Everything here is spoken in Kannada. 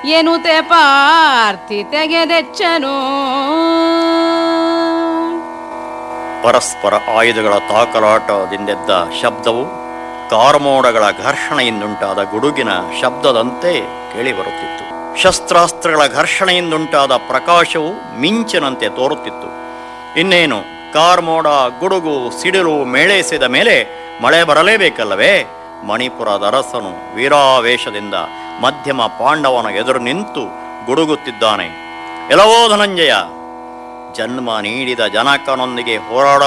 ಎನುತೆ ಪಾರ್ಥಿ ತೆಗೆದೆಚ್ಚನು ಪರಸ್ಪರ ಆಯುಧಗಳ ತಾಕಲಾಟದಿಂದೆದ್ದ ಶಬ್ದವು ಕಾರ್ಮೋಡಗಳ ಘರ್ಷಣೆಯಿಂದುಂಟಾದ ಗುಡುಗಿನ ಶಬ್ದದಂತೆ ಕೇಳಿಬರುತ್ತಿತ್ತು ಶಸ್ತ್ರಾಸ್ತ್ರಗಳ ಘರ್ಷಣೆಯಿಂದುಂಟಾದ ಪ್ರಕಾಶವು ಮಿಂಚಿನಂತೆ ತೋರುತ್ತಿತ್ತು ಇನ್ನೇನು ಕಾರ್ಮೋಡ ಗುಡುಗು ಸಿಡಿಲು ಮೇಳೈಸಿದ ಮೇಲೆ ಮಳೆ ಬರಲೇಬೇಕಲ್ಲವೇ ಮಣಿಪುರದ ಅರಸನು ವೀರಾವೇಶದಿಂದ ಮಧ್ಯಮ ಪಾಂಡವನ ಎದುರು ನಿಂತು ಗುಡುಗುತ್ತಿದ್ದಾನೆ ಎಲ್ಲವೋ ಧನಂಜಯ ಜನ್ಮ ನೀಡಿದ ಜನಕನೊಂದಿಗೆ ಹೋರಾಡ